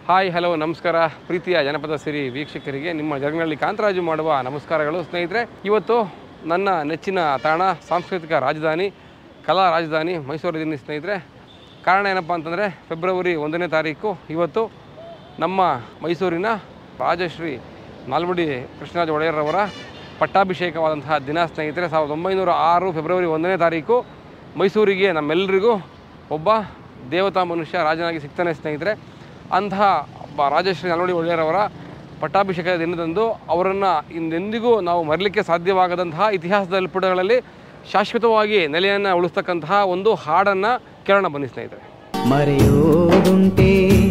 Hi hello ನಮಸ್ಕಾರ ಪ್ರೀತಿಯ ಜನಪದ ಸಿರಿ ವೀಕ್ಷಕರಿಗೆ ನಿಮ್ಮ ಜಗನಲ್ಲಿ ಕಾಂತರಾಜು ಮಾಡುವ ನಮಸ್ಕಾರಗಳು ಸ್ನೇಹಿತರೆ ಇವತ್ತು ನನ್ನ ನೆಚ್ಚಿನ ತಾಣ ಸಾಂಸ್ಕೃತಿಕ ರಾಜಧಾನಿ ಕಲಾ ರಾಜಧಾನಿ ಮೈಸೂರಿದ್ದೀನಿ ಸ್ನೇಹಿತರೆ ಕಾರಣ ಏನಪ್ಪ ಅಂತಂದರೆ ಫೆಬ್ರವರಿ ಒಂದನೇ ತಾರೀಕು ಇವತ್ತು ನಮ್ಮ ಮೈಸೂರಿನ ರಾಜಶ್ರೀ ನಾಲ್ವಡಿ ಕೃಷ್ಣರಾಜ ಒಡೆಯರ್ರವರ ಪಟ್ಟಾಭಿಷೇಕವಾದಂತಹ ದಿನ ಸ್ನೇಹಿತರೆ ಸಾವಿರದ ಒಂಬೈನೂರ ಆರು ಫೆಬ್ರವರಿ ಒಂದನೇ ತಾರೀಕು ಮೈಸೂರಿಗೆ ನಮ್ಮೆಲ್ಲರಿಗೂ ಒಬ್ಬ ದೇವತಾ ಮನುಷ್ಯ ರಾಜನಾಗಿ ಸಿಗ್ತಾನೆ ಸ್ನೇಹಿತರೆ ಅಂತಹ ಒಬ್ಬ ರಾಜಶ್ರೀ ನಾಲ್ವಡಿ ಒಡೆಯರವರ ಪಟ್ಟಾಭಿಷೇಕದ ದಿನದಂದು ಅವರನ್ನು ಇಂದೆಂದಿಗೂ ನಾವು ಮರಲಿಕ್ಕೆ ಸಾಧ್ಯವಾಗದಂತಹ ಇತಿಹಾಸದ ಪುಟಗಳಲ್ಲಿ ಶಾಶ್ವತವಾಗಿ ನೆಲೆಯನ್ನು ಉಳಿಸ್ತಕ್ಕಂತಹ ಒಂದು ಹಾಡನ್ನು ಕೇಳೋಣ ಬನ್ನಿ ಸ್ನೇಹಿತರೆ ಮರೆಯೋದುಂಟೆ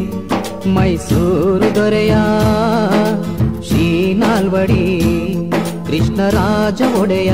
ಮೈಸೂರು ದೊರೆಯ ಶ್ರೀ ನಾಲ್ವಡಿ ಕೃಷ್ಣರಾಜ ಒಡೆಯ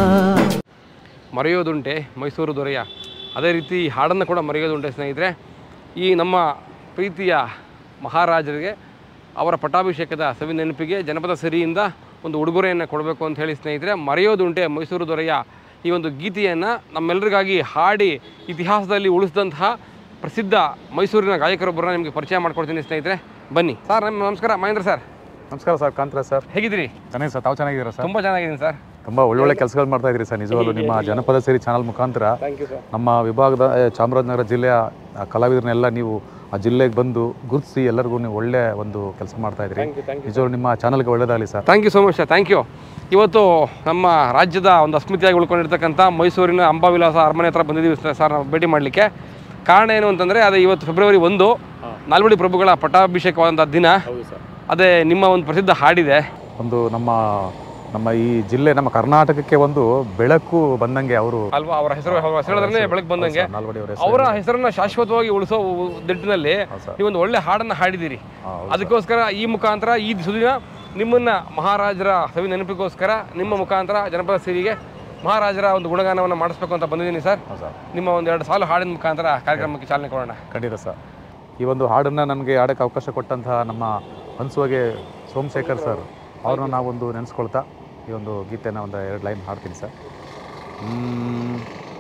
ಮರೆಯೋದುಂಟೆ ಮೈಸೂರು ದೊರೆಯ ಅದೇ ರೀತಿ ಈ ಹಾಡನ್ನು ಕೂಡ ಮರೆಯೋದುಂಟೆ ಸ್ನೇಹಿತರೆ ಈ ನಮ್ಮ ಪ್ರೀತಿಯ ಮಹಾರಾಜರಿಗೆ ಅವರ ಪಟ್ಟಾಭಿಷೇಕದ ಸವಿ ನೆನಪಿಗೆ ಜನಪದ ಸಿರಿಯಿಂದ ಒಂದು ಉಡುಗೊರೆಯನ್ನು ಕೊಡಬೇಕು ಅಂತ ಹೇಳಿ ಸ್ನೇಹಿತರೆ ಮರೆಯೋದುಂಟೆ ಮೈಸೂರು ದೊರೆಯ ಈ ಒಂದು ಗೀತೆಯನ್ನು ನಮ್ಮೆಲ್ಲರಿಗಾಗಿ ಹಾಡಿ ಇತಿಹಾಸದಲ್ಲಿ ಉಳಿಸಿದಂತಹ ಪ್ರಸಿದ್ಧ ಮೈಸೂರಿನ ಗಾಯಕರೊಬ್ಬರನ್ನ ನಿಮಗೆ ಪರಿಚಯ ಮಾಡ್ಕೊಡ್ತೀನಿ ಸ್ನೇಹಿತರೆ ಬನ್ನಿ ಸರ್ ನಮ್ಮ ನಮಸ್ಕಾರ ಮಹೇಂದ್ರ ಸರ್ ನಮಸ್ಕಾರ ಸರ್ ಕಾಂತರಾಜ್ ಸರ್ ಹೇಗಿದ್ದೀರಿ ಚೆನ್ನಾಗಿ ಸರ್ ತಾವು ಚೆನ್ನಾಗಿದ್ದೀರಾ ಸರ್ ತುಂಬ ಚೆನ್ನಾಗಿದ್ದೀನಿ ಸರ್ ತುಂಬ ಒಳ್ಳೊಳ್ಳೆ ಕೆಲಸಗಳು ಮಾಡ್ತಾ ಇದ್ದೀರಿ ಸರ್ ನಿಜವಾಗ್ಲೂ ನಿಮ್ಮ ಜನಪದ ಸೇರಿ ಚಾನಲ್ ಮುಖಾಂತರ ಥ್ಯಾಂಕ್ ಯು ಸರ್ ನಮ್ಮ ವಿಭಾಗದ ಆ, ಚಾಮರಾಜನಗರ ಜಿಲ್ಲೆಯ ಆ, ಕಲಾವಿದರನ್ನೆಲ್ಲ ನೀವು ಆ ಜಿಲ್ಲೆಗೆ ಬಂದು ಗುರುತಿಸಿ ಎಲ್ಲರಿಗೂ ನೀವು ಒಳ್ಳೆ ಒಂದು ಕೆಲಸ ಮಾಡ್ತಾ ಇದ್ದೀರಿ ಥ್ಯಾಂಕ್ ಯು ಥ್ಯಾಂಕ್ ಯು ನಿಜವಾಗ್ಲೂ ನಿಮ್ಮ ಚಾನಲ್ಗೆ ಒಳ್ಳೇದಾಗಲಿ sir thank you so much sir thank you ಇವತ್ತು ನಮ್ಮ ರಾಜ್ಯದ ಒಂದು ಅಸ್ಮಿತೆಯಾಗಿ ಉಳ್ಕೊಂಡಿರ್ತಕ್ಕಂಥ ಮೈಸೂರಿನ ಅಂಬಾವಿಲಾಸ ಅರಮನೆ ಹತ್ರ ಬಂದಿದ್ದೀವಿ ಸರ್ ಸರ್ ನಾವು ಭೇಟಿ ಮಾಡಲಿಕ್ಕೆ ಕಾರಣ ಏನು ಅಂತಂದರೆ ಅದೇ ಇವತ್ತು ಫೆಬ್ರವರಿ ಒಂದು ನಾಲ್ವಡಿ ಪ್ರಭುಗಳ ಪಟ್ಟಾಭಿಷೇಕವಾದಂಥ ದಿನ ಹೌದು ಸರ್ ಅದೇ ನಿಮ್ಮ ಒಂದು ಪ್ರಸಿದ್ಧ ಹಾಡಿದೆ ಒಂದು ನಮ್ಮ ನಮ್ಮ ಈ ಜಿಲ್ಲೆ ನಮ್ಮ ಕರ್ನಾಟಕಕ್ಕೆ ಒಂದು ಬೆಳಕು ಬಂದಂಗೆ ಅವರು ಅಲ್ವಾ ಅವರ ಹೆಸರು ಅವರ ಹೆಸರೇ ಬೆಳಕು ಬಂದಂಗೆ ನಾಲ್ವಡಿ ಅವರ ಅವರ ಹೆಸರನ್ನ ಶಾಶ್ವತವಾಗಿ ಉಳಿಸೋ ನಿಟ್ಟಿನಲ್ಲಿ ಹೌದು ಸರ್. ನೀವೊಂದು ಒಳ್ಳೆ ಹಾಡನ್ನು ಹಾಡಿದ್ದೀರಿ ಹೌದು ಅದಕ್ಕೋಸ್ಕರ ಈ ಮುಖಾಂತರ ಈ ಸುದಿನ ನಿಮ್ಮನ್ನ ಮಹಾರಾಜರ ಸವಿ ನೆನಪಿಗೋಸ್ಕರ ನಿಮ್ಮ ಮುಖಾಂತರ ಜನಪದ ಸಿರಿಗೆ ಮಹಾರಾಜರ ಒಂದು ಗುಣಗಾನವನ್ನು ಮಾಡಿಸ್ಬೇಕು ಅಂತ ಬಂದಿದ್ದೀನಿ ಸರ್ ಹೌದು ಸರ್ ನಿಮ್ಮ ಒಂದು ಎರಡು ಸಾಲು ಹಾಡಿನ ಮುಖಾಂತರ ಕಾರ್ಯಕ್ರಮಕ್ಕೆ ಚಾಲನೆ ಕೊಡೋಣ ಖಂಡಿತ ಸರ್ ಈ ಒಂದು ಹಾಡನ್ನು ನನಗೆ ಆಡೋಕ್ಕೆ ಅವಕಾಶ ಕೊಟ್ಟಂತಹ ನಮ್ಮ ಹಂಸುವಗೆ ಸೋಮಶೇಖರ್ ಸರ್ ಅವ್ರನ್ನ ನಾವೊಂದು ನೆನೆಸ್ಕೊಳ್ತಾ ಈ ಒಂದು ಗೀತೆನ ಒಂದು ಎರಡು ಲೈನ್ ಹಾಡ್ತೀನಿ ಸರ್ ಹ್ಮ್.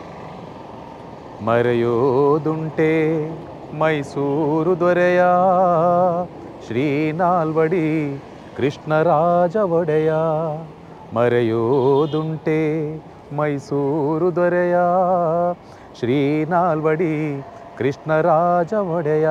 ಮರೆಯೋದುಂಟೆ ಮೈಸೂರು ದೊರೆಯ ಶ್ರೀ ನಾಲ್ವಡಿ ಕೃಷ್ಣರಾಜ ಒಡೆಯ ಮರೆಯೋದುಂಟೆ ಮೈಸೂರು ದೊರೆಯ Shri Nalvadi Krishnaraja Odeya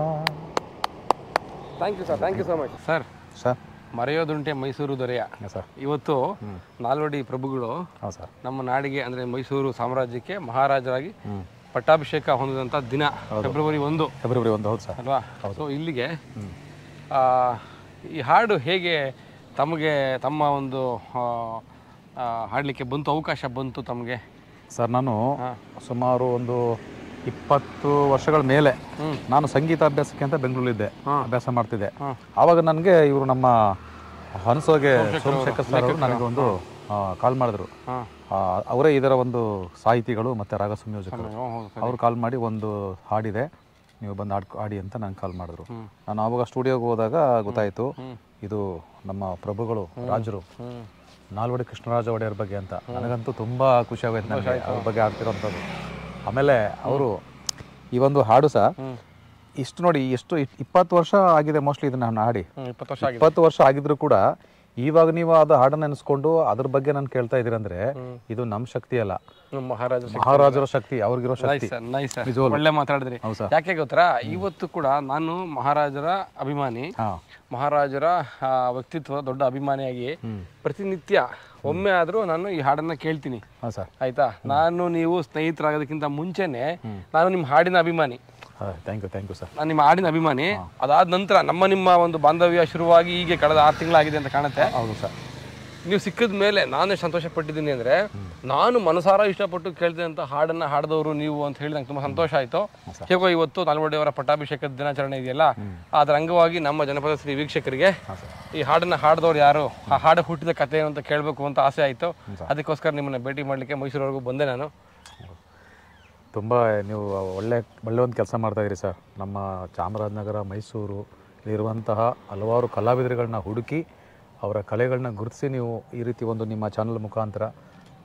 thank you sir thank you so much sir sir ಮರೆಯೋದುಂಟೆ ಮೈಸೂರು ದೊರೆಯ ಸರ್ ಇವತ್ತು ನಾಲ್ವಡಿ ಪ್ರಭುಗಳು ಹಾಂ ಸರ್ ನಮ್ಮ ನಾಡಿಗೆ ಅಂದರೆ ಮೈಸೂರು ಸಾಮ್ರಾಜ್ಯಕ್ಕೆ ಮಹಾರಾಜರಾಗಿ ಹ್ಞೂ ಪಟ್ಟಾಭಿಷೇಕ ಹೊಂದಿದಂಥ ದಿನ ಫೆಬ್ರವರಿ ಒಂದು ಫೆಬ್ರವರಿ ಒಂದು ಹೌದು ಸರ್ ಅಲ್ವಾ ಸೊ ಇಲ್ಲಿಗೆ ಆ, ಈ ಹಾಡು ಹೇಗೆ ತಮಗೆ ತಮ್ಮ ಒಂದು ಆ, ಆ, ಹಾಡಲಿಕ್ಕೆ ಬಂತು ಅವಕಾಶ ಬಂತು ತಮಗೆ ಸರ್ ನಾನು ಹಾಂ. ಸುಮಾರು ಒಂದು ಇಪ್ಪತ್ತು ವರ್ಷಗಳ ಮೇಲೆ ಹ್ಮ್. ನಾನು ಸಂಗೀತ ಅಭ್ಯಾಸಕ್ಕೆ ಅಂತ ಬೆಂಗಳೂರಲ್ಲಿದ್ದೆ ಹಾಂ. ಅಭ್ಯಾಸ ಮಾಡ್ತಿದ್ದೆ ಹಾಂ. ಆವಾಗ ನನಗೆ ಇವರು ನಮ್ಮ ಹನಸೋಗೆ ಸೋಮಶೇಖರ್ ಸರ್ ಅವರು ನನಗೆ ಒಂದು ಕಾಲ್ ಮಾಡಿದ್ರು ಹಾಂ ಆ, ಅವರೇ ಇದರ ಒಂದು ಸಾಹಿತಿಗಳು ಮತ್ತು ರಾಗ ಸಂಯೋಜಕರು ಹೌದು ಸರ್ ಅವ್ರು ಕಾಲ್ ಮಾಡಿ ಒಂದು ಹಾಡಿದೆ ನೀವು ಬಂದು ಹಾಡ್ ಹಾಡಿ ಅಂತ ನಂಗೆ ಕಾಲ್ ಮಾಡಿದ್ರು ಹ್ಮ್. ನಾನು ಆವಾಗ ಸ್ಟುಡಿಯೋಗೆ ಹೋದಾಗ ಗೊತ್ತಾಯಿತು ಹ್ಮ್. ಇದು ನಮ್ಮ ಪ್ರಭುಗಳು ರಾಜರು ಹ್ಞೂ ನಾಲ್ವಡಿ ಕೃಷ್ಣರಾಜ ಒಡೆಯರ್ ಬಗ್ಗೆ ಅಂತ ನನಗಂತೂ ತುಂಬ ಖುಷಿ ಆಗೋಯ್ತು ನನಗೆ ಅವ್ರ ಬಗ್ಗೆ ಆಡ್ತಿರೋಂಥದ್ದು ಆಮೇಲೆ ಅವರು ಈ ಒಂದು ಹಾಡು ಸಹ ಹ್ಮ್. ಇಷ್ಟು ನೋಡಿ ಎಷ್ಟು ಇಪ್- ಇಪ್ಪತ್ತು ವರ್ಷ ಆಗಿದೆ ಮೋಸ್ಟ್ಲಿ ಇದನ್ನ ನಾನು ಹಾಡಿ ಹ್ಞೂ ಇಪ್ಪತ್ತು ವರ್ಷ ಆಗಿದೆ ಇಪ್ಪತ್ತು ವರ್ಷ ಆಗಿದ್ರು ಕೂಡ ಇವಾಗ ನೀವು ಅದು ಹಾಡನ್ನ ನೆನೆಸ್ಕೊಂಡು ಅದ್ರ ಬಗ್ಗೆ ನಾನು ಕೇಳ್ತಾ ಇದ್ದೀರಂದ್ರೆ ಇದು ನಮ್ಮ ಶಕ್ತಿ ಅಲ್ಲ ನಮ್ಮ ಮಹಾರಾಜ ಮಹಾರಾಜರ ಶಕ್ತಿ ಅವ್ರಿಗಿರೋ ನೈಸ್ ಶಕ್ತಿ ಸರ್ ನೈಸ್ ಸರ್ ನಿಜವಾಗ್ಲೂ. ಒಳ್ಳೆ ಮಾತಾಡಿದ್ರಿ ಹೌದು ಸರ್ ಯಾಕೆ ಗೊತ್ತಾ ಇವತ್ತು ಕೂಡ ನಾನು ಮಹಾರಾಜರ ಅಭಿಮಾನಿ ಹಾಂ ಮಹಾರಾಜರ ಆ, ವ್ಯಕ್ತಿತ್ವ ದೊಡ್ಡ ಅಭಿಮಾನಿಯಾಗಿ ಹ್ಮ್. ಪ್ರತಿನಿತ್ಯ ಒಮ್ಮೆ ಆದರೂ ನಾನು ಈ ಹಾಡನ್ನ ಕೇಳ್ತೀನಿ ಹಾಂ ಸರ್ ಆಯ್ತಾ ನಾನು ನೀವು ಸ್ನೇಹಿತರಾಗೋದಕ್ಕಿಂತ ಮುಂಚೆನೆ ನಾನು ನಿಮ್ಮ ಹಾಡಿನ ಅಭಿಮಾನಿ ಹಾಂ thank you thank you sir ನಾನು ನಿಮ್ಮ ಹಾಡಿನ ಅಭಿಮಾನಿ ಅದಾದ ನಂತರ ನಮ್ಮ ನಿಮ್ಮ ಒಂದು ಬಾಂಧವ್ಯ ಶುರುವಾಗಿ ಹೀಗೆ ಕಳೆದ ಆರು ತಿಂಗಳಾಗಿದೆ ಅಂತ ಕಾಣುತ್ತೆ ಹೌದು ಸರ್ ನೀವು ಸಿಕ್ಕಿದ ಮೇಲೆ ನಾನು ಎಷ್ಟು ಸಂತೋಷ ಪಟ್ಟಿದ್ದೀನಿ ಅಂದ್ರೆ ನಾನು ಮನಸಾರ ಇಷ್ಟಪಟ್ಟು ಕೇಳ್ತಿದ್ದಂಥ ಹಾಡನ್ನ ಹಾಡಿದವರು ನೀವು ಅಂತ ಹೇಳಿ ನಂಗೆ ತುಂಬಾ ಸಂತೋಷ ಆಯ್ತು ಹೇಗೋ ಇವತ್ತು ನಾಲ್ವಡಿಯವರ ಪಟ್ಟಾಭಿಷೇಕದ ದಿನಾಚರಣೆ ಇದೆಯಲ್ಲ ಅದರ ಅಂಗವಾಗಿ ನಮ್ಮ ಜನಪದ ಶ್ರೀ ವೀಕ್ಷಕರಿಗೆ ಈ ಹಾಡನ್ನ ಹಾಡಿದವ್ರು ಯಾರು ಆ ಹಾಡು ಹುಟ್ಟಿದ ಕಥೆ ಏನು ಅಂತ ಕೇಳಬೇಕು ಅಂತ ಆಸೆ ಆಯ್ತು ಅದಕ್ಕೋಸ್ಕರ ನಿಮ್ಮನ್ನ ಭೇಟಿ ಮಾಡಲಿಕ್ಕೆ ಮೈಸೂರವರೆಗೂ ಬಂದೆ ನಾನು ತುಂಬ ನೀವು ಒಳ್ಳೆ ಒಳ್ಳೆ ಒಂದು ಕೆಲಸ ಮಾಡ್ತಾಯಿದ್ರಿ ಸರ್ ನಮ್ಮ ಚಾಮರಾಜನಗರ ಮೈಸೂರು ಇರುವಂತಹ ಹಲವಾರು ಕಲಾವಿದರುಗಳನ್ನ ಹುಡುಕಿ ಅವರ ಕಲೆಗಳನ್ನ ಗುರುತಿಸಿ ನೀವು ಈ ರೀತಿ ಒಂದು ನಿಮ್ಮ ಚಾನಲ್ ಮುಖಾಂತರ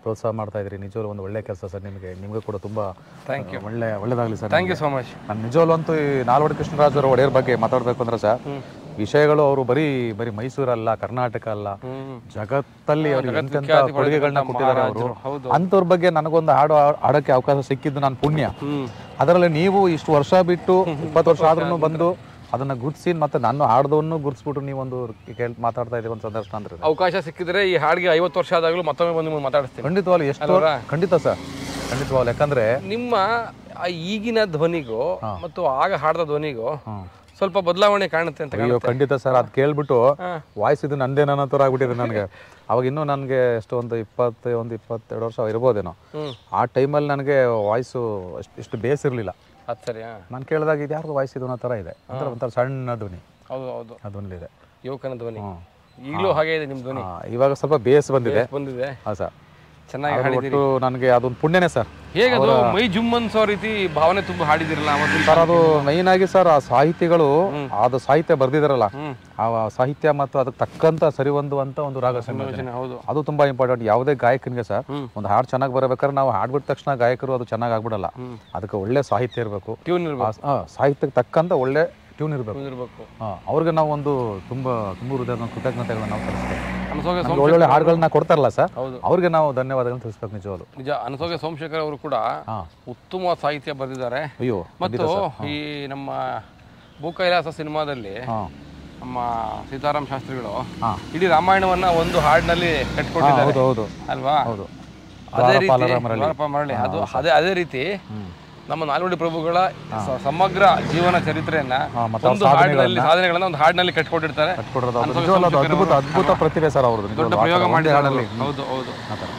ಪ್ರೋತ್ಸಾಹ ಮಾಡ್ತಾ ಇದ್ರಿ ನಿಜವಾಗ್ಲೂ ಒಂದು ಒಳ್ಳೆ ಕೆಲಸ ಸರ್ ನಿಮಗೆ ನಿಮಗೂ ಕೂಡ ತುಂಬ Thank you. ಒಳ್ಳೆ ಒಳ್ಳೇದಾಗಲಿ sir thank you so much ನಾನು ನಿಜವಾಗ್ಲೂ ಅಂತೂ ಈ ನಾಲ್ವಡಿ ಕೃಷ್ಣರಾಜ್ ಅವರ ಒಡೆಯರ್ ಬಗ್ಗೆ ಮಾತಾಡಬೇಕು ಅಂದ್ರೆ ಸರ್ ವಿಷಯಗಳು ಅವರು ಬರೀ ಬರೀ ಮೈಸೂರಲ್ಲ ಕರ್ನಾಟಕ ಅಲ್ಲ ಹ್ಮ್ ಜಗತ್ತಲ್ಲಿ ಅವರು ಎಂತೆಂಥ ವಿಖ್ಯಾತಿ ಕೊಡುಗೆಗಳನ್ನ ಪಡೆದಂಥ ಕೊಟ್ಟಿದ್ದಾರೆ ಅವರು ಮಹಾರಾಜರು, ಹೌದು. ಅಂಥವ್ರ ಬಗ್ಗೆ ನನಗೊಂದು ಹಾಡು ಹಾಡೋಕ್ಕೆ ಅವಕಾಶ ಸಿಕ್ಕಿದ್ದು ನಾನು ಪುಣ್ಯ ಹ್ಮ್ ಅದರಲ್ಲಿ ನೀವು ಇಷ್ಟು ವರ್ಷ ಬಿಟ್ಟು ಇಪ್ಪತ್ತು ವರ್ಷ ಆದ್ರೂ ಬಂದು ಅದನ್ನ ಗುರ್ತಿಸಿ ಮತ್ತೆ ನಾನು ಹಾಡ್ದವನ್ನು ಗುರ್ತಿಸ್ಬಿಟ್ಟು ನೀವೊಂದು ಕೇಳ್ ಮಾತಾಡ್ತಾ ಇದ್ದೀವಿ ಒಂದು ಸಂದರ್ಶನ ಅಂದ್ರೆ ಅವಕಾಶ ಸಿಕ್ಕಿದ್ರೆ ಈ ಹಾಡಿಗೆ ಐವತ್ತು ವರ್ಷ ಆದಾಗಲೂ ಮತ್ತೊಮ್ಮೆ ಬಂದು ನಿಮ್ಮನ್ನು ಮಾತಾಡಿಸ್ತೀನಿ ಖಂಡಿತವಾಗ್ಲು ಎಷ್ಟು ಅಲ್ವಾ? ಖಂಡಿತ ಸರ್ ಖಂಡಿತವಾಗ್ಲು ಯಾಕಂದ್ರೆ ನಿಮ್ಮ ಆ ಈಗಿನ ಧ್ವನಿಗೂ ಮತ್ತು ಆಗ ಹಾಡಿದ ಧ್ವನಿಗೂ ಹ್ಮ್. ಸ್ವಲ್ಪ ಬದಲಾವಣೆ ಕಾಣುತ್ತೆ ಅಂತ ಅಯ್ಯೋ ಖಂಡಿತ ಸರ್ ಅದು ಕೇಳ್ಬಿಟ್ಟು ಹಾ. ವಾಯ್ಸ್ ಇದು ನಂದೇ ನನ್ನ ಥರ ಆಗ್ಬಿಟ್ಟಿದೆ ನನಗೆ ಅವಾಗ ಇನ್ನೂ ನನಗೆ ಎಷ್ಟು ಒಂದು ಇಪ್ಪತ್ತು ಒಂದು ಇಪ್ಪತ್ತೆರಡು ವರ್ಷ ಇರ್ಬೋದೇನೋ ಹ್ಮ್ ಆ ಟೈಮಲ್ಲಿ ನನಗೆ ವಾಯ್ಸು ಅಷ್ಟು ಇಷ್ಟು ಬೇಸ್ ಇರಲಿಲ್ಲ ಅದು ಸರಿ ಹಾ. ನಾನು ಕೇಳಿದಾಗ ಇದು ಯಾರ್ದು ವಾಯ್ಸ್ ಇದು ಅನ್ನೋ ಥರ ಇದೆ ಒಂಥರ ಒಂಥರ ಸಣ್ಣ ಧ್ವನಿ ಹೌದು ಹೌದು ಆ ಧ್ವನಿಲಿದೆ ಯುವಕನ ಧ್ವನಿ ಹ್ಮ್. ಈಗಲೂ ಹಾಗೆ ಇದೆ ನಿಮ್ಮ ಧ್ವನಿ ಆ, ಇವಾಗ ಸ್ವಲ್ಪ ಬೇಸ್ ಬಂದಿದೆ ಬಂದಿದೆ ಹಾಂ ಸರ್ ಚೆನ್ನಾಗಿ ಅದು ಹಾಡಿದ್ದೀರಿ ಒಟ್ಟು ನನಗೆ ಅದೊಂದು ಪುಣ್ಯನೇ ಸರ್ ಹೇಗದು ಮೈ ಜುಮ್ ಅನ್ಸೋ ರೀತಿ ಭಾವನೆ ತುಂಬ ಹಾಡಿದಿರಲ್ಲ ಅವತ್ತು ಸರ್ ಅದು ಮೈನ್ ಆಗಿ ಸರ್ ಆ ಸಾಹಿತಿಗಳು ಅದು ಸಾಹಿತ್ಯ ಬರ್ದಿದಾರಲ್ಲ ಹ್ಮ್ ಆ ಸಾಹಿತ್ಯ ಮತ್ತು ಅದಕ್ಕೆ ತಕ್ಕಂತ ಸರಿ ಹೊಂದುವಂತ ಒಂದು ರಾಗ ಸಂಯೋಜನೆ ಯೋಚನೆ ಹೌದು ಅದು ತುಂಬಾ ಇಂಪಾರ್ಟೆಂಟ್ ಯಾವುದೇ ಗಾಯಕನಿಗೆ ಸರ್ ಹ್ಮ್. ಒಂದು ಹಾಡು ಚೆನ್ನಾಗಿ ಬರಬೇಕಾದ್ರೆ ನಾವು ಹಾಡ್ಬಿಟ್ಟ ತಕ್ಷಣ ಗಾಯಕರು ಅದು ಚೆನ್ನಾಗಿ ಆಗ್ಬಿಡಲ್ಲ ಹ್ಮ್. ಅದಕ್ಕೆ ಒಳ್ಳೆ ಸಾಹಿತ್ಯ ಇರಬೇಕು ಟ್ಯೂನ್ ಇರ್ಬೇಕು ಸಾಹಿತ್ಯಕ್ಕೆ ತಕ್ಕಂತ ಒಳ್ಳೆ ಟ್ಯೂನ್ ಇರಬೇಕು ಟ್ಯೂನ್ ಇರ್ಬೇಕು ಅವ್ರಿಗೆ ನಾವು ಒಂದು ತುಂಬಾ ತುಂಬ ಹೃದಯದ ಕೃತಜ್ಞತೆಗಳನ್ನ ನಾವು ತಿಳಿಸ್ಬೇಕು ಅನಸೋಗೆ ನಮ್ಗೆ ಒಳ್ಳೊಳ್ಳೆ ಹಾಡುಗಳನ್ನ ಕೊಡ್ತಾರಲ್ಲ ಸರ್ ಹೌದು ಅವ್ರಿಗೆ ನಾವು ಧನ್ಯವಾದಗಳನ್ನ ತಿಳಿಸ್ಬೇಕು ನಿಜವಾಗ್ಲು ನಿಜ ಅನಸೋಗೆ ಸೋಮಶೇಖರ್ ಅವರು ಕೂಡ ಹಾ ಉತ್ತಮ ಸಾಹಿತ್ಯ ಬರೆದಿದ್ದಾರೆ ಅಯ್ಯೋ ಮತ್ತು ಈ ನಮ್ಮ ಭೂಕೈಲಾಸ ಸಿನಿಮಾದಲ್ಲಿ ಹಾ ನಮ್ಮ ಸೀತಾರಾಮ್ ಶಾಸ್ತ್ರಿಗಳು ಹಾ ಇಡೀ ರಾಮಾಯಣವನ್ನ ಒಂದು ಹಾಡಿನಲ್ಲಿ ಕಟ್ಕೊಟ್ಟಿದ್ದಾರೆ ಹೌದು ಹೌದು ಅಲ್ವಾ ಹೌದು ಅದೇ ರೀತಿ ದ್ವಾರಪಾಲರ ಮರಳಿ. ದ್ವಾರಪಾಲ ಮರಳಿ ಅದು ಅದೇ ಅದೇ ರೀತಿ ಹ್ಮ್. ನಮ್ಮ ನಾಲ್ವಡಿ ಪ್ರಭುಗಳ ಸ- ಸಮಗ್ರ ಜೀವನ ಚರಿತ್ರೆಯನ್ನ ಹಾ, ಮತ್ತೆ ಅವ್ರ ಒಂದು ಹಾಡಿನಲ್ಲಿ ಸಾಧನೆಗಳನ್ನ ಒಂದು ಹಾಡಿನಲ್ಲಿ ಕಟ್ಕೊಟ್ಟಿರ್ತಾರೆ ಕಟ್ಕೊಡೋದು ಅದು ನಿಜವಾಗ್ಲೂ ಅದು ಅದ್ಭುತ ಅದ್ಭುತ ಪ್ರತಿಭೆ ಸರ್ ಅವ್ರದ್ದು ದೊಡ್ಡ ನಿಜವಾಗ್ಲೂ. ಆ ಪ್ರಯೋಗ ಥರ ಒಂದೇ ಮಾಡಿದ್ದಾರೆ ಹಾಡಲ್ಲಿ ಹೌದು ಹೌದು ಆ ಥರ.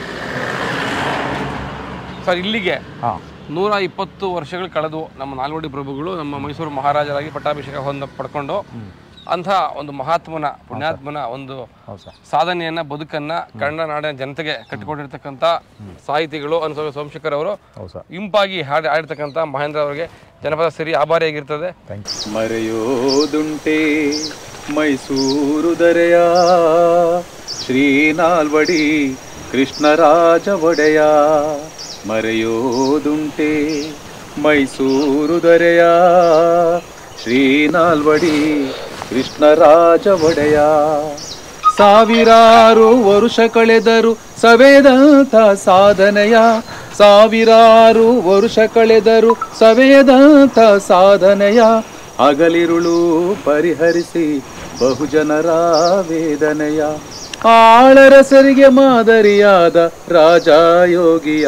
ಸರ್ ಇಲ್ಲಿಗೆ ಹಾ ನೂರ ಇಪ್ಪತ್ತು ವರ್ಷಗಳು ಕಳೆದು ನಮ್ಮ ನಾಲ್ವಡಿ ಪ್ರಭುಗಳು ನಮ್ಮ ಮೈಸೂರು ಮಹಾರಾಜರಾಗಿ ಪಟ್ಟಾಭಿಷೇಕ ಹೊಂದ ಪಡ್ಕೊಂಡು ಅಂಥ ಒಂದು ಮಹಾತ್ಮನ ಪುಣ್ಯಾತ್ಮನ ಒಂದು ಹೌದು ಸರ್ ಸಾಧನೆಯನ್ನ ಬದುಕನ್ನ ಕನ್ನಡ ನಾಡಿನ ಜನತೆಗೆ ಕಟ್ಟಿಕೊಟ್ಟಿರ್ತಕ್ಕಂಥ ಸಾಹಿತಿಗಳು ಅನ್ಸೋ ಸೋಮಶೇಖರ್ ಅವರು ಹೌದು ಸರ್ ಇಂಪಾಗಿ ಹಾಡಿ ಹಾಡಿರ್ತಕ್ಕಂಥ ಮಹೇಂದ್ರ ಅವರಿಗೆ ಜನಪದ ಸಿರಿ ಆಭಾರಿಯಾಗಿರ್ತದೆ ಥ್ಯಾಂಕ್ ಯು ಮರೆಯೋದುಂಟೆ ಮೈಸೂರು ದರೆಯ ಶ್ರೀನಾಲ್ವಡಿ ಕೃಷ್ಣರಾಜ ಒಡೆಯ ಮರೆಯೋದುಂಟೆ ಮೈಸೂರು ದರೆಯ ಶ್ರೀನಾಲ್ವಡಿ ಕೃಷ್ಣರಾಜ ಒಡೆಯ ಸಾವಿರಾರು ವರುಷ ಕಳೆದರು ಸವೆದಂತ ಸಾಧನೆಯ ಸಾವಿರಾರು ವರುಷ ಕಳೆದರು ಸವೆದಂತ ಸಾಧನೆಯ ಹಗಲಿರುಳು ಪರಿಹರಿಸಿ ಬಹುಜನರ ವೇದನೆಯ ಆಳರಸರಿಗೆ ಮಾದರಿಯಾದ ರಾಜಯೋಗಿಯ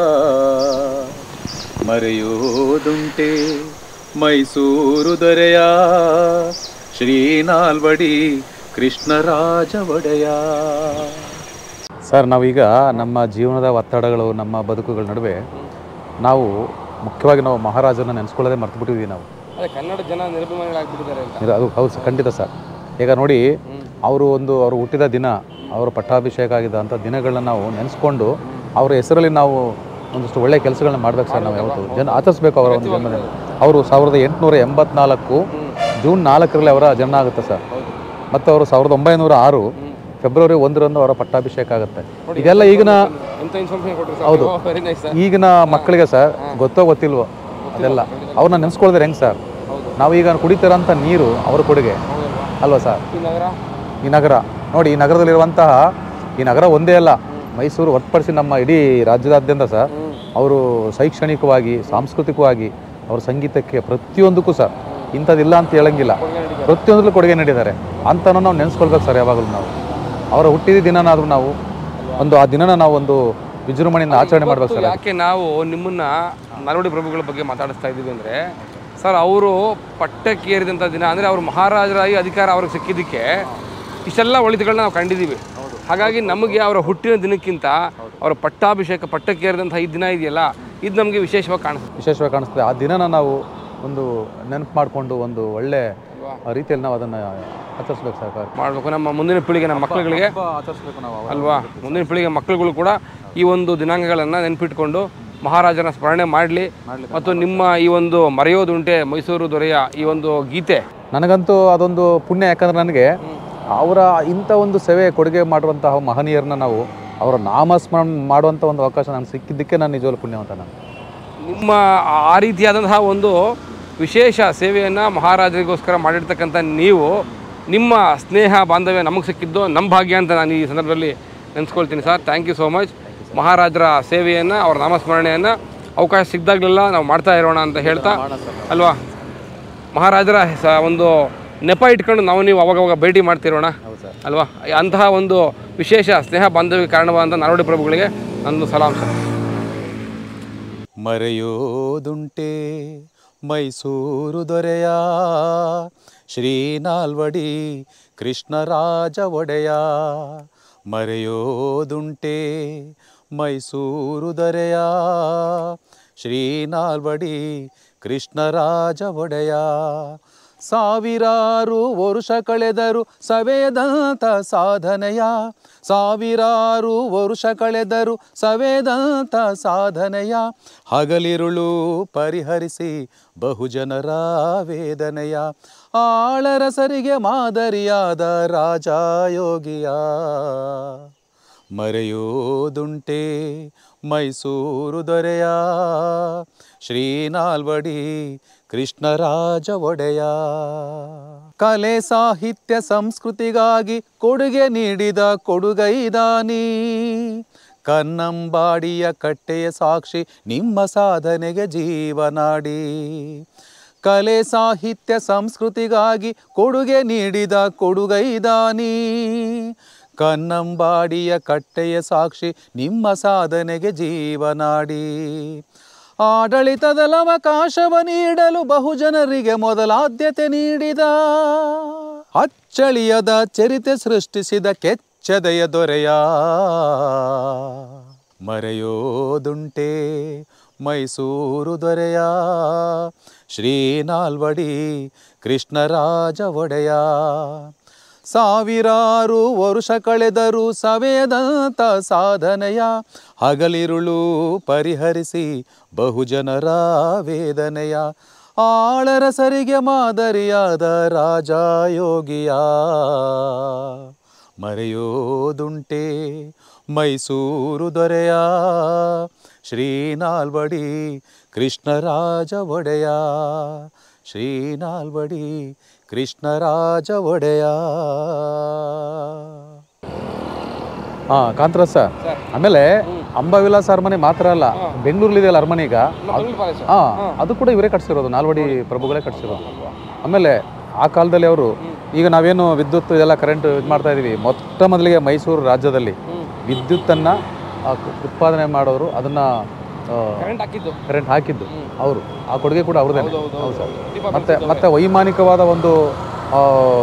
ಮರೆಯೋದುಂಟೆ ಮೈಸೂರು ದೊರೆಯ ಶ್ರೀನಾಲ್ವಡಿ ಕೃಷ್ಣರಾಜ ಒಡೆಯ ಸರ್ ನಾವೀಗ ನಮ್ಮ ಜೀವನದ ಒತ್ತಡಗಳು ನಮ್ಮ ಬದುಕುಗಳ ನಡುವೆ ನಾವು ಮುಖ್ಯವಾಗಿ ನಾವು ಮಹಾರಾಜನ ನೆನೆಸ್ಕೊಳ್ಳೋದೇ ಮರ್ತು ಬಿಟ್ಟಿದ್ದೀವಿ ನಾವು ಅದೇ ಕನ್ನಡ ಜನ ನಿರ್ಭಿಮಾನಿಗಳಾಗ್ಬಿಟ್ಟಿದ್ದಾರೆ ಅಂತ ಇದು ಅದು ಹೌದು ಸರ್ ಖಂಡಿತ ಸರ್ ಈಗ ನೋಡಿ ಅವರು ಒಂದು ಅವರು ಹುಟ್ಟಿದ ದಿನ ಅವರ ಪಟ್ಟಾಭಿಷೇಕ ಆಗಿದ್ದ ಅಂಥ ದಿನಗಳನ್ನ ನಾವು ನೆನೆಸ್ಕೊಂಡು ಅವರ ಹೆಸರಲ್ಲಿ ನಾವು ಒಂದಷ್ಟು ಒಳ್ಳೆಯ ಕೆಲಸಗಳನ್ನ ಮಾಡ್ಬೇಕು ಸರ್ ನಾವು ಯಾವತ್ತು ಜನ ಆಚರಿಸ್ಬೇಕು ಅವರ ಒಂದು ಜನ್ಮದಿನ ಅವರು ಸಾವಿರದ ಎಂಟುನೂರ ಎಂಬತ್ನಾಲ್ಕು ಜೂನ್ ನಾಲ್ಕರಲ್ಲಿ ಅವರ ಜನ್ಮ ಆಗುತ್ತೆ ಸರ್ ಮತ್ತು ಅವರು ಸಾವಿರದ ಒಂಬೈನೂರ ಆರು ಫೆಬ್ರವರಿ ಒಂದರಂದು ಅವರ ಪಟ್ಟಾಭಿಷೇಕ ಆಗುತ್ತೆ ಇದೆಲ್ಲ ಈಗಿನ ಎಂತ ಇನ್ಫಾರ್ಮೇಶನ್ ಕೊಟ್ಟರು ಹೌದು. ವೆರಿ ನೈಸ್ ಸರ್ ಈಗಿನ ಮಕ್ಕಳಿಗೆ ಸರ್ ಗೊತ್ತೋ ಗೊತ್ತಿಲ್ವೋ ಅದೆಲ್ಲ ಅವ್ರನ್ನ ನೆನೆಸ್ಕೊಳ್ತಾರೆ ಹೆಂಗೆ ಸರ್ ಹೌದು ನಾವೀಗ ಕುಡಿತಿರೋಂಥ ನೀರು ಅವರ ಕೊಡುಗೆ ಹೌದಲ್ವಾ ಅಲ್ವಾ ಸರ್ ಈ ನಗರ ಈ ನಗರ ನೋಡಿ ಈ ನಗರದಲ್ಲಿರುವಂತಹ ಈ ನಗರ ಒಂದೇ ಅಲ್ಲ ಮೈಸೂರು ಹೊರತುಪಡಿಸಿ ನಮ್ಮ ಇಡೀ ರಾಜ್ಯದಾದ್ಯಂತ ಸರ್ ಅವರು ಶೈಕ್ಷಣಿಕವಾಗಿ ಸಾಂಸ್ಕೃತಿಕವಾಗಿ ಅವ್ರ ಸಂಗೀತಕ್ಕೆ ಪ್ರತಿಯೊಂದಕ್ಕೂ ಸರ್ ಇಂಥದ್ದಿಲ್ಲ ಅಂತ ಹೇಳಂಗಿಲ್ಲ ಪ್ರತಿಯೊಂದರಲ್ಲೂ ಕೊಡುಗೆ ನೀಡಿದ್ದಾರೆ ಅಂತನೂ ನಾವು ನೆನೆಸ್ಕೊಳ್ಬೇಕು ಸರ್ ಯಾವಾಗಲೂ ನಾವು ಅವರ ಹುಟ್ಟಿದ ದಿನನಾದರೂ ನಾವು ಒಂದು ಆ ದಿನನ ನಾವು ಒಂದು ವಿಜೃಂಭಣೆಯಿಂದ ಆಚರಣೆ ಮಾಡ್ಬೇಕು ಇವತ್ತು ಸರ್ ಯಾಕೆ ನಾವು ನಿಮ್ಮನ್ನ ನಾಲ್ವಡಿ ಪ್ರಭುಗಳ ಬಗ್ಗೆ ಮಾತಾಡಿಸ್ತಾ ಇದ್ದೀವಿ ಅಂದ್ರೆ ಸರ್ ಅವರು ಪಟ್ಟಕ್ಕೇರಿದಂಥ ದಿನ ಅಂದ್ರೆ ಅವರು ಮಹಾರಾಜರಾಗಿ ಅಧಿಕಾರ ಅವ್ರಿಗೆ ಸಿಕ್ಕಿದ್ದಕ್ಕೆ ಇಷ್ಟೆಲ್ಲ ಒಳಿತುಗಳನ್ನ ನಾವು ಕಂಡಿದ್ದೀವಿ ಹಾಗಾಗಿ ನಮಗೆ ಅವರ ಹುಟ್ಟಿನ ದಿನಕ್ಕಿಂತ ಅವರ ಪಟ್ಟಾಭಿಷೇಕ ಪಟ್ಟಕ್ಕೇರಿದಂಥ ಈ ದಿನ ಇದೆಯಲ್ಲ ಇದು ನಮಗೆ ವಿಶೇಷವಾಗಿ ಕಾಣಿಸುತ್ತೆ ವಿಶೇಷವಾಗಿ ಕಾಣಿಸ್ತದೆ ಆ ದಿನನ ನಾವು ಒಂದು ನೆನಪು ಮಾಡಿಕೊಂಡು ಒಂದು ಒಳ್ಳೆ ರೀತಿಯಲ್ಲಿ ನಾವು ಅದನ್ನು ಆಚರಿಸ್ಬೇಕು ಸರ್ ಮಾಡಬೇಕು ನಮ್ಮ ಮುಂದಿನ ಪೀಳಿಗೆ ನಮ್ಮ ಮಕ್ಕಳುಗಳಿಗೆ ಆಚರಿಸ್ಬೇಕು ನಾವು ಅಲ್ವಾ ಮುಂದಿನ ಪೀಳಿಗೆ ಮಕ್ಕಳುಗಳು ಕೂಡ ಈ ಒಂದು ದಿನಾಂಕಗಳನ್ನು ನೆನಪಿಟ್ಕೊಂಡು ಮಹಾರಾಜನ ಸ್ಮರಣೆ ಮಾಡಲಿ ಮತ್ತು ನಿಮ್ಮ ಈ ಒಂದು ಮರೆಯೋದುಂಟೆ ಮೈಸೂರು ದೊರೆಯ ಈ ಒಂದು ಗೀತೆ ನನಗಂತೂ ಅದೊಂದು ಪುಣ್ಯ ಯಾಕಂದ್ರೆ ನನಗೆ ಅವರ ಇಂಥ ಒಂದು ಸೇವೆ ಕೊಡುಗೆ ಮಾಡುವಂತಹ ಮಹನೀಯರನ್ನ ನಾವು ಅವರ ನಾಮಸ್ಮರಣ ಮಾಡುವಂಥ ಒಂದು ಅವಕಾಶ ನನಗೆ ಸಿಕ್ಕಿದ್ದಕ್ಕೆ ನಾನು ನಿಜವಾಗ್ಲೂ ಪುಣ್ಯವಂತ ನಾನು ನಿಮ್ಮ ಆ ರೀತಿಯಾದಂತಹ ಒಂದು ವಿಶೇಷ ಸೇವೆಯನ್ನು ಮಹಾರಾಜರಿಗೋಸ್ಕರ ಮಾಡಿರ್ತಕ್ಕಂಥ ನೀವು ನಿಮ್ಮ ಸ್ನೇಹ ಬಾಂಧವ್ಯ ನಮಗೆ ಸಿಕ್ಕಿದ್ದು ನಮ್ಮ ಭಾಗ್ಯ ಅಂತ ನಾನು ಈ ಸಂದರ್ಭದಲ್ಲಿ ನೆನೆಸ್ಕೊಳ್ತೀನಿ sir thank you so much ಮಹಾರಾಜರ ಸೇವೆಯನ್ನು ಅವರ ನಾಮಸ್ಮರಣೆಯನ್ನು ಅವಕಾಶ ಸಿಕ್ಕಿದಾಗಲೆಲ್ಲ ನಾವು ಮಾಡ್ತಾ ಇರೋಣ ಅಂತ ಹೇಳ್ತಾ ಅಲ್ವಾ ಮಹಾರಾಜರ ಸ- ಒಂದು ನೆಪ ಇಟ್ಕೊಂಡು ನಾವು ನೀವು ಅವಾಗವಾಗ ಭೇಟಿ ಮಾಡ್ತಿರೋಣ ಅಲ್ವಾ ಅಂತಹ ಒಂದು ವಿಶೇಷ ಸ್ನೇಹ ಬಾಂಧವ್ಯ ಕಾರಣವಾದಂಥ ನಾಲ್ವಡಿ ಪ್ರಭುಗಳಿಗೆ ನಂದು ಸಲಾಂ ಸರ್ ಮರೆಯೋದುಂಟೆ ಮೈಸೂರು ದೊರೆಯ ಶ್ರೀನಾಲ್ವಡಿ ಕೃಷ್ಣರಾಜ ಒಡೆಯ ಮರೆಯೋದುಂಟೆ ಮೈಸೂರು ದೊರೆಯ ಶ್ರೀನಾಲ್ವಡಿ ಕೃಷ್ಣರಾಜ ಒಡೆಯ ಸಾವಿರಾರು ವರುಷ ಕಳೆದರು ಸವೇದಂತ ಸಾಧನೆಯ ಸಾವಿರಾರು ವರುಷ ಕಳೆದರು ಸವೇದಂತ ಸಾಧನೆಯ ಹಗಲಿರುಳು ಪರಿಹರಿಸಿ ಬಹುಜನರ ವೇದನೆಯ ಆಳರಸರಿಗೆ ಮಾದರಿಯಾದ ರಾಜ ಯೋಗಿಯ ಮರೆಯೋದುಂಟೆ ಮೈಸೂರು ದೊರೆಯ ಶ್ರೀನಾಲ್ವಡಿ ಕೃಷ್ಣರಾಜ ಒಡೆಯ ಕಲೆ ಸಾಹಿತ್ಯ ಸಂಸ್ಕೃತಿಗಾಗಿ ಕೊಡುಗೆ ನೀಡಿದ ಕೊಡುಗೈದಾನಿ ಕನ್ನಂಬಾಡಿಯ ಕಟ್ಟೆಯ ಸಾಕ್ಷಿ ನಿಮ್ಮ ಸಾಧನೆಗೆ ಜೀವನಾಡಿ ಕಲೆ ಸಾಹಿತ್ಯ ಸಂಸ್ಕೃತಿಗಾಗಿ ಕೊಡುಗೆ ನೀಡಿದ ಕೊಡುಗೈದಾನಿ ಕನ್ನಂಬಾಡಿಯ ಕಟ್ಟೆಯ ಸಾಕ್ಷಿ ನಿಮ್ಮ ಸಾಧನೆಗೆ ಜೀವನಾಡಿ ಆಡಳಿತದಲ್ಲಿ ಅವಕಾಶವ ನೀಡಲು ಬಹುಜನರಿಗೆ ಮೊದಲಾದ್ಯತೆ ನೀಡಿದ ಅಚ್ಚಳಿಯದ ಚರಿತೆ ಸೃಷ್ಟಿಸಿದ ಕೆಚ್ಚದೆಯ ದೊರೆಯ ಮರೆಯೋದುಂಟೆ ಮೈಸೂರು ದೊರೆಯ ಶ್ರೀನಾಲ್ವಡಿ ಕೃಷ್ಣರಾಜ ಒಡೆಯ ಸಾವಿರಾರು ವರುಷ ಕಳೆದರೂ ಸವೇದಂತ ಸಾಧನೆಯ ಹಗಲಿರುಳು ಪರಿಹರಿಸಿ ಬಹುಜನರ ವೇದನೆಯ ಆಳರಸರಿಗೆ ಮಾದರಿಯಾದ ರಾಜ ಯೋಗಿಯ ಮರೆಯೋದುಂಟೆ ಮೈಸೂರು ದೊರೆಯ ಶ್ರೀನಾಲ್ವಡಿ ಕೃಷ್ಣರಾಜ ಒಡೆಯ ಶ್ರೀನಾಲ್ವಡಿ ಕೃಷ್ಣರಾಜ ಒಡೆಯ ಹಾಂ ಕಾಂತರಾಜ್ ಸರ್ ಆಮೇಲೆ ಅಂಬಾವಿಲಾಸ ಅರಮನೆ ಮಾತ್ರ ಅಲ್ಲ ಬೆಂಗಳೂರಲ್ಲಿದೆಯಲ್ಲ ಅರಮನೆ ಈಗ ಹಾಂ ಅದು ಕೂಡ ಇವರೇ ಕಟ್ಸಿರೋದು ನಾಲ್ವಡಿ ಪ್ರಭುಗಳೇ ಕಟ್ಸಿರೋದು ಆಮೇಲೆ ಆ ಕಾಲದಲ್ಲಿ ಅವರು ಈಗ ನಾವೇನು ವಿದ್ಯುತ್ ಇದೆಲ್ಲ ಕರೆಂಟ್ ಇದು ಮಾಡ್ತಾ ಇದೀವಿ ಮೊಟ್ಟ ಮೊದಲಿಗೆ ಮೈಸೂರು ರಾಜ್ಯದಲ್ಲಿ ವಿದ್ಯುತ್ತನ್ನು ಉತ್ಪಾದನೆ ಮಾಡೋರು ಅದನ್ನು ಕರೆಂಟ್ ಹಾಕಿದ್ದು ಕರೆಂಟ್ ಹಾಕಿದ್ದು ಅವರು ಆ ಕೊಡುಗೆ ಕೂಡ ಅವ್ರದ್ದೇ ಹೌದು, ಹೌದು, ಹೌದು ಸರ್ ಹೌದು. ದೀಪ ಮತ್ತೆ ಮತ್ತೆ ವೈಮಾನಿಕವಾದ ಒಂದು ಆ,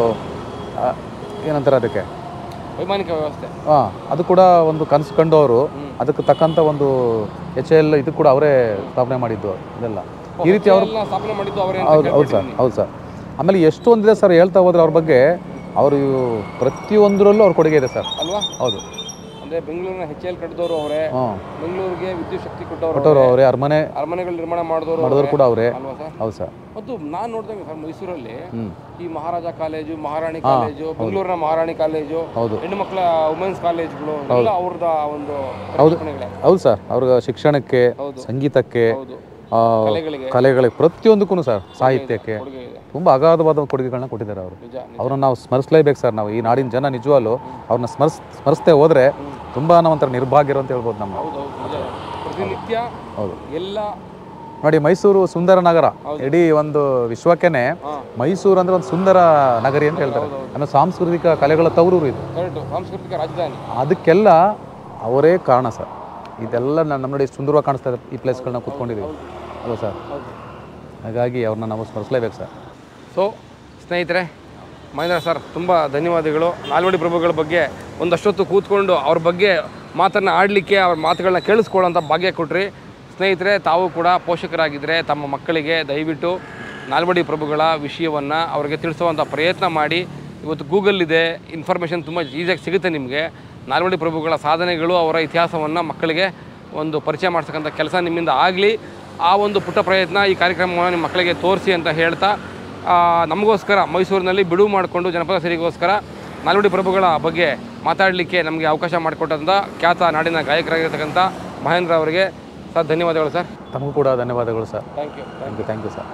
ಆ, ಏನಂತಾರೆ ಅದಕ್ಕೆ ವೈಮಾನಿಕ ವ್ಯವಸ್ಥೆ ಹಾಂ ಅದು ಕೂಡ ಒಂದು ಕನಸು ಕಂಡು ಅವರು ಅದಕ್ಕೆ ತಕ್ಕಂಥ ಒಂದು ಎಚ್ ಎಲ್ ಇದು ಕೂಡ ಅವರೇ ಸ್ಥಾಪನೆ ಮಾಡಿದ್ದು ಇದೆಲ್ಲ ಈ ರೀತಿ ಅವರು ಎಲ್ಲ ಸ್ಥಾಪನೆ ಮಾಡಿದ್ದು ಅವರೇ ಹೌದು ಹೌದು ಸರ್ ಹೌದು ಸರ್ ಆಮೇಲೆ ಎಷ್ಟೊಂದಿದೆ ಸರ್ ಹೇಳ್ತಾ ಹೋದ್ರೆ ಅವ್ರ ಬಗ್ಗೆ ಅವರು ಪ್ರತಿಯೊಂದರಲ್ಲೂ ಅವ್ರ ಕೊಡುಗೆ ಇದೆ ಸರ್ ಅಲ್ವಾ ಹೌದು ಅಂದ್ರೆ ಬೆಂಗಳೂರಿನ ಹೆಚ್ ಎಲ್ ಕಟ್ಟಿದವರು ಅವರೇ ಹಾಂ ಬೆಂಗಳೂರಿಗೆ ವಿದ್ಯುತ್ ಶಕ್ತಿ ಕೊಟ್ಟವರು ಕೊಟ್ಟವರು ಅವರೇ ಅರಮನೆ ಅರಮನೆಗಳು ನಿರ್ಮಾಣ ಮಾಡಿದವರು ಮಾಡಿದವರು ಕೂಡ ಅವರೇ ಅಲ್ವಾ ಸರ್ ಹೌದು ಸರ್ ಮತ್ತು ನಾನು ನೋಡಿದಂಗೆ ಸರ್ ಮೈಸೂರಲ್ಲಿ ಹ್ಞೂ ಈ ಮಹಾರಾಜ ಕಾಲೇಜು ಮಹಾರಾಣಿ ಕಾಲೇಜು ಬೆಂಗಳೂರಿನ ಮಹಾರಾಣಿ ಕಾಲೇಜು ಹೌದು ಹೆಣ್ಣು ಮಕ್ಕಳ ವುಮೆನ್ಸ್ ಕಾಲೇಜ್ಗಳು ಎಲ್ಲ ಅವ್ರದ ಒಂದು ಹೌದು. ಪ್ರತಿಭಟನೆಗಳೇ. ಹೌದು ಸರ್ ಅವ್ರಿಗೆ ಶಿಕ್ಷಣಕ್ಕೆ ಹೌದು. ಸಂಗೀತಕ್ಕೆ ಹೌದು ಆ, ಕಲೆಗಳಿಗೆ ಕಲೆಗಳಿಗೆ ಪ್ರತಿಯೊಂದಕ್ಕೂ ಸರ್ ಸಾಹಿತ್ಯಕ್ಕೆ ಕೊಡುಗೆ ಇದೆ ತುಂಬ ಅಗಾಧವಾದ ಕೊಡುಗೆಗಳನ್ನ ಕೊಟ್ಟಿದ್ದಾರೆ ಅವರು ನಿಜ ನಿಜ. ಅವ್ರನ್ನ ನಾವು ಸ್ಮರಿಸಲೇಬೇಕು ಸರ್ ನಾವು ಈ ನಾಡಿನ ಜನ ನಿಜವಾಗ್ಲೂ ಅವ್ರನ್ನ ಸ್ಮರಿಸ್ ಸ್ಮರಿಸ್ತೇ ಹೋದ್ರೆ ತುಂಬ ನಾವಂತರ ನಿರ್ಭಾಗ್ಯರು ಅಂತ ಹೇಳ್ಬೋದು ನಮ್ಮ ಹೌದು ಹೌದು ನಿಜ ಪ್ರತಿನಿತ್ಯ ಹೌದು ಎಲ್ಲ ನೋಡಿ ಮೈಸೂರು ಸುಂದರ ನಗರ ಇಡೀ ಒಂದು ವಿಶ್ವಕ್ಕೇನೆ ಹಾ. ಮೈಸೂರು ಅಂದ್ರೆ ಒಂದು ಸುಂದರ ನಗರಿ ಅಂತ ಹೇಳ್ತಾರೆ ಆಮೇಲೆ ಸಾಂಸ್ಕೃತಿಕ ಕಲೆಗಳ ತವರೂರು ಇದು ಕರೆಕ್ಟು ಸಾಂಸ್ಕೃತಿಕ ರಾಜಧಾನಿ ಅದಕ್ಕೆಲ್ಲ ಅವರೇ ಕಾರಣ ಸರ್ ಇದೆಲ್ಲ ನಮ್ಮ ನೋಡಿ ಎಷ್ಟು ಸುಂದರವಾಗಿ ಕಾಣಿಸ್ತಾ ಇದೆ ಈ ಪ್ಲೇಸ್ಗಳನ್ನ ಕೂತ್ಕೊಂಡಿದ್ದೀವಿ ಅಲ್ವಾ ಸರ್ ಹೌದು ಹಾಗಾಗಿ ಅವ್ರನ್ನ ನಾವು ಸ್ಮರಿಸಲೇಬೇಕು ಸರ್ ಸೊ ಸ್ನೇಹಿತರೆ ಮಹೇಂದ್ರ ಸರ್ ತುಂಬ ಧನ್ಯವಾದಗಳು ನಾಲ್ವಡಿ ಪ್ರಭುಗಳ ಬಗ್ಗೆ ಒಂದಷ್ಟೊತ್ತು ಕೂತ್ಕೊಂಡು ಅವ್ರ ಬಗ್ಗೆ ಮಾತನ್ನು ಆಡಲಿಕ್ಕೆ ಅವ್ರ ಮಾತುಗಳನ್ನ ಕೇಳಿಸ್ಕೊಳ್ಳೋಂಥ ಭಾಗ್ಯ ಕೊಟ್ರಿ ಸ್ನೇಹಿತರೆ ತಾವು ಕೂಡ ಪೋಷಕರಾಗಿದ್ದರೆ ತಮ್ಮ ಮಕ್ಕಳಿಗೆ ದಯವಿಟ್ಟು ನಾಲ್ವಡಿ ಪ್ರಭುಗಳ ವಿಷಯವನ್ನು ಅವ್ರಿಗೆ ತಿಳಿಸುವಂಥ ಪ್ರಯತ್ನ ಮಾಡಿ ಇವತ್ತು ಗೂಗಲ್ ಇದೆ ಇನ್ಫಾರ್ಮೇಷನ್ ತುಂಬ ಈಸಿಯಾಗಿ ಸಿಗುತ್ತೆ ನಿಮಗೆ ನಾಲ್ವಡಿ ಪ್ರಭುಗಳ ಸಾಧನೆಗಳು ಅವರ ಇತಿಹಾಸವನ್ನು ಮಕ್ಕಳಿಗೆ ಒಂದು ಪರಿಚಯ ಮಾಡ್ತಕ್ಕಂಥ ಕೆಲಸ ನಿಮ್ಮಿಂದ ಆಗಲಿ ಆ ಒಂದು ಪುಟ್ಟ ಪ್ರಯತ್ನ ಈ ಕಾರ್ಯಕ್ರಮವನ್ನು ನಿಮ್ಮ ಮಕ್ಕಳಿಗೆ ತೋರಿಸಿ ಅಂತ ಹೇಳ್ತಾ ಆ, ನಮಗೋಸ್ಕರ ಮೈಸೂರಿನಲ್ಲಿ ಬಿಡುವು ಮಾಡಿಕೊಂಡು ಜನಪದ ಸಿರಿಗೋಸ್ಕರ ನಾಲ್ವಡಿ ಪ್ರಭುಗಳ ಬಗ್ಗೆ ಮಾತಾಡಲಿಕ್ಕೆ ನಮಗೆ ಅವಕಾಶ ಮಾಡಿಕೊಟ್ಟಂಥ ಖ್ಯಾತ ನಾಡಿನ ಗಾಯಕರಾಗಿರ್ತಕ್ಕಂಥ ಮಹೇಂದ್ರ ಅವರಿಗೆ ಸರ್ ಧನ್ಯವಾದಗಳು ಸರ್ ತಮಗೂ ಕೂಡ ಧನ್ಯವಾದಗಳು sir thank you thank you thank you sir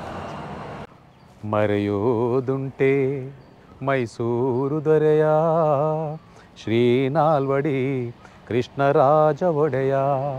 ಮರೆಯೋದುಂಟೆ ಮೈಸೂರು ದೊರೆಯ ಶ್ರೀನಾಲ್ವಡಿ ಕೃಷ್ಣರಾಜ ಒಡೆಯ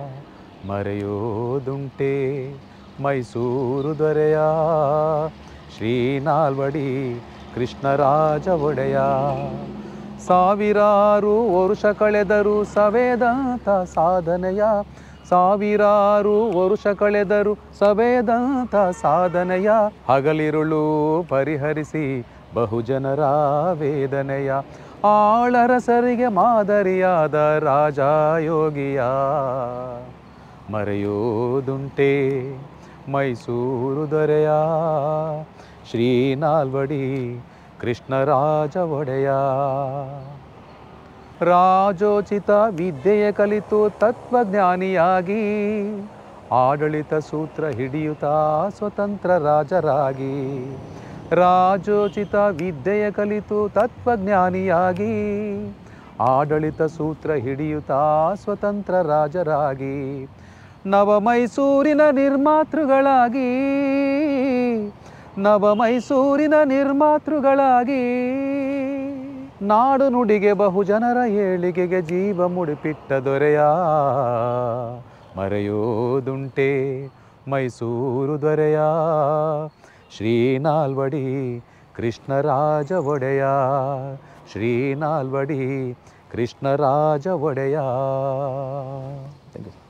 ಮರೆಯೋದುಂಟೆ ಮೈಸೂರು ದೊರೆಯ ಶ್ರೀನಾಲ್ವಡಿ ಕೃಷ್ಣರಾಜ ಒಡೆಯ ಸಾವಿರಾರು ವರುಷ ಕಳೆದರು ಸವೇದಂತ ಸಾಧನೆಯ ಸಾವಿರಾರು ವರುಷ ಕಳೆದರು ಸವೇದಂತ ಸಾಧನೆಯ ಹಗಲಿರುಳು ಪರಿಹರಿಸಿ ಬಹುಜನರ ವೇದನೆಯ ಆಳರಸರಿಗೆ ಮಾದರಿಯಾದ ರಾಜ ಯೋಗಿಯ ಮರೆಯೋದುಂಟೆ ಮೈಸೂರು ದೊರೆಯ ಶ್ರೀನಾಲ್ವಡಿ ಕೃಷ್ಣರಾಜ ಒಡೆಯ ರಾಜೋಚಿತ ವಿದ್ಯೆಯ ಕಲಿತು ತತ್ವಜ್ಞಾನಿಯಾಗಿ ಆಡಳಿತ ಸೂತ್ರ ಹಿಡಿಯುತ್ತಾ ಸ್ವತಂತ್ರ ರಾಜರಾಗಿ ರಾಜೋಚಿತ ವಿದ್ಯೆಯ ಕಲಿತು ತತ್ವಜ್ಞಾನಿಯಾಗಿ ಆಡಳಿತ ಸೂತ್ರ ಹಿಡಿಯುತ್ತಾ ಸ್ವತಂತ್ರ ರಾಜರಾಗಿ ನವ ಮೈಸೂರಿನ ನಿರ್ಮಾತೃಗಳಾಗಿ ನವ ಮೈಸೂರಿನ ನಿರ್ಮಾತೃಗಳಾಗಿ ನಾಡು ನುಡಿಗೆ ಬಹುಜನರ ಏಳಿಗೆಗೆ ಜೀವ ಮುಡಿಪಿಟ್ಟ ದೊರೆಯ ಮರೆಯೋದುಂಟೆ ಮೈಸೂರು ದೊರೆಯ ಶ್ರೀನಾಲ್ವಡಿ ಕೃಷ್ಣರಾಜ ಒಡೆಯ ಶ್ರೀನಾಲ್ವಡಿ ಕೃಷ್ಣರಾಜ ಒಡೆಯ ಥ್ಯಾಂಕ್ ಯು